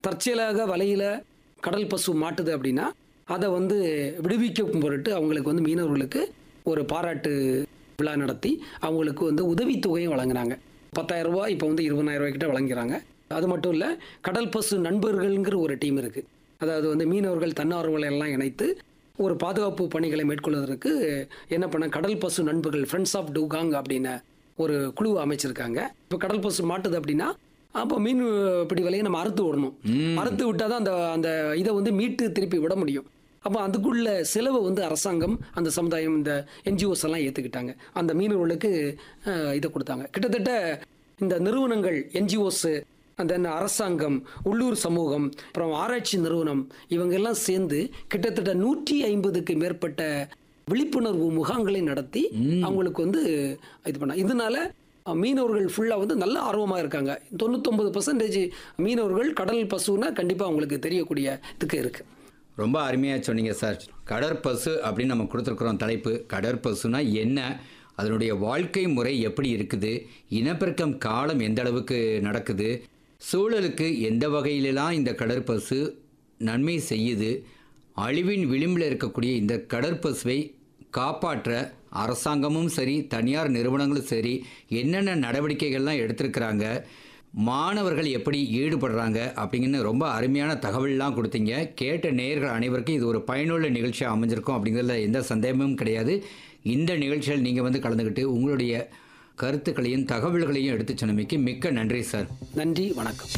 தற்செயலாக வலையில் கடல் பசு மாட்டுது அப்படின்னா அதை வந்து விடுவிக்கும் பொருட்டு அவங்களுக்கு வந்து மீனவர்களுக்கு ஒரு பாராட்டு விழா நடத்தி அவங்களுக்கு வந்து உதவித்தொகையும் வழங்குனாங்க பத்தாயிரம் ரூபாய் இப்போ வந்து இருபதாயிரம் ரூபாய் கிட்ட வழங்குறாங்க அது மட்டும் இல்லை கடல் பசு நண்பர்கள்ங்கிற ஒரு டீம் இருக்குது அதாவது வந்து மீனவர்கள் தன்னார்வலை எல்லாம் இணைத்து ஒரு பாதுகாப்பு பணிகளை மேற்கொள்வதற்கு என்ன பண்ண கடல் பசு நண்பர்கள் ஃப்ரெண்ட்ஸ் ஆஃப் டூகாங் அப்படின்னு ஒரு குழு அமைச்சிருக்காங்க இப்போ கடல் பசு மாட்டுது அப்படின்னா அப்போ மீன் பிடி வலையை நம்ம அறுத்து விடணும் அறுத்து விட்டால் தான் அந்த அந்த இதை வந்து மீட்டு திருப்பி விட முடியும் அப்போ அதுக்குள்ள செலவை வந்து அரசாங்கம் அந்த சமுதாயம் இந்த என்ஜிஓஸ் எல்லாம் ஏற்றுக்கிட்டாங்க அந்த மீனவர்களுக்கு அஹ், இதை கொடுத்தாங்க கிட்டத்தட்ட இந்த நிறுவனங்கள் என்ஜிஓஸ் அந்த அரசாங்கம் உள்ளூர் சமூகம் அப்புறம் ஆராய்ச்சி நிறுவனம் இவங்க எல்லாம் சேர்ந்து கிட்டத்தட்ட நூற்றி ஐம்பதுக்கு மேற்பட்ட விழிப்புணர்வு முகாம்களை நடத்தி அவங்களுக்கு வந்து இது பண்ண இதனால அஹ், மீனவர்கள் ஃபுல்லாக வந்து நல்ல ஆர்வமாக இருக்காங்க தொண்ணூத்தொம்பது பர்சன்டேஜ் மீனவர்கள் கடல் பசுன்னா கண்டிப்பாக அவங்களுக்கு தெரியக்கூடிய இதுக்கு இருக்கு ரொம்ப அருமையாக சொன்னீங்க சார் கடற்பசு அப்படின்னு நம்ம கொடுத்துருக்குறோம் தலைப்பு கடற்பசுனா என்ன அதனுடைய வாழ்க்கை முறை எப்படி இருக்குது இனப்பெருக்கம் காலம் எந்த அளவுக்கு நடக்குது சூழலுக்கு எந்த வகையிலலாம் இந்த கடற்பசு நன்மை செய்யுது அழிவின் விளிம்பில் இருக்கக்கூடிய இந்த கடற்பசுவை காப்பாற்ற அரசாங்கமும் சரி தனியார் நிறுவனங்களும் சரி என்னென்ன நடவடிக்கைகள்லாம் எடுத்திருக்கிறாங்க மாணவர்கள் எப்படி ஈடுபடுறாங்க அப்படிங்கன்னு ரொம்ப அருமையான தகவல்லாம் கொடுத்தீங்க கேட்ட நேயர்கள் அனைவருக்கும் இது ஒரு பயனுள்ள நிகழ்ச்சியாக அமைஞ்சிருக்கும் அப்படிங்கிறதுல எந்த சந்தேகமும் கிடையாது இந்த நிகழ்ச்சியில் நீங்கள் வந்து கலந்துக்கிட்டு உங்களுடைய கருத்துக்களையும் தகவல்களையும் எடுத்து சொன்னமைக்கு மிக்க நன்றி சார் நன்றி வணக்கம்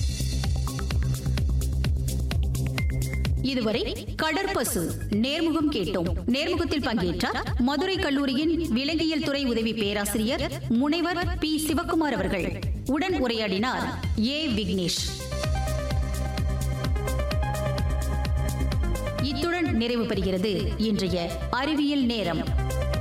இதுவரை கடற்பசு நேர்முகம் கேட்டோம் நேர்முகத்தில் பங்கேற்றார் மதுரை கல்லூரியின் விலங்கியல் துறை உதவி பேராசிரியர் முனைவர் பி சிவக்குமார் அவர்கள் உடன் உரையாடினார் ஏ விக்னேஷ் இத்துடன் நிறைவு பெறுகிறது இன்றைய அறிவியல் நேரம்